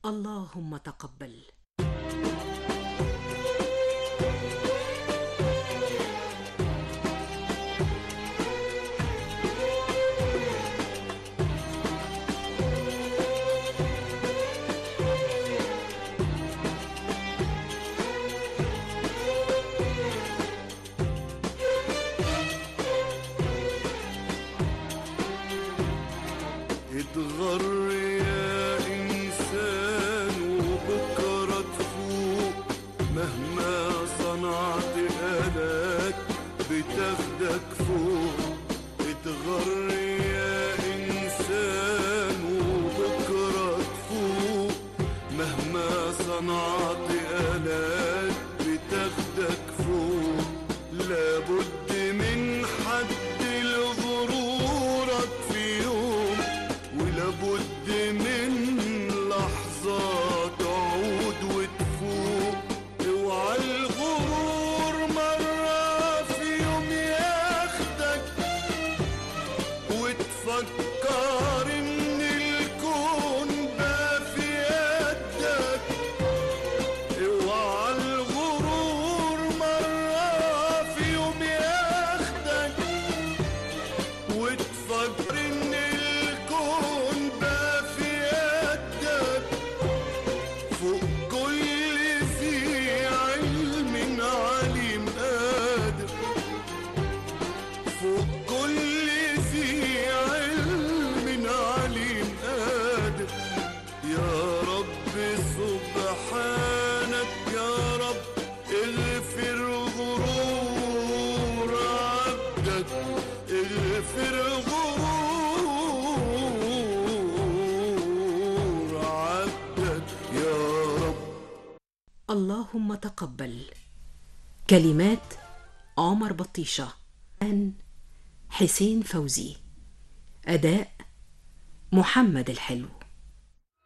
اللهم تقبل اتغر يا إنسان وبكرة تفوق مهما صنعت آلات بتاخدك فوق اتغر يا إنسان وبكرة تفوق مهما صنعت آلات بتاخدك فوق لابد من حد لغرورك في يوم ولابد من لحظة تعود وتفوق اوعى الغرور مرة في يوم ياخدك وتفكر ان الكون بقى في يدك اوعى الغرور مرة في يوم ياخدك وتفكر ان الكون بقى في يدك فوق كل ذي علم عليم قادر فوق كل ذي علم عليم قادر يا رب سبحانك يا رب اغفر غرور عبدك اغفر غرور عبدك يا رب اللهم تقبل كلمات عمر بطيشة آن حسين فوزي أداء محمد الحلو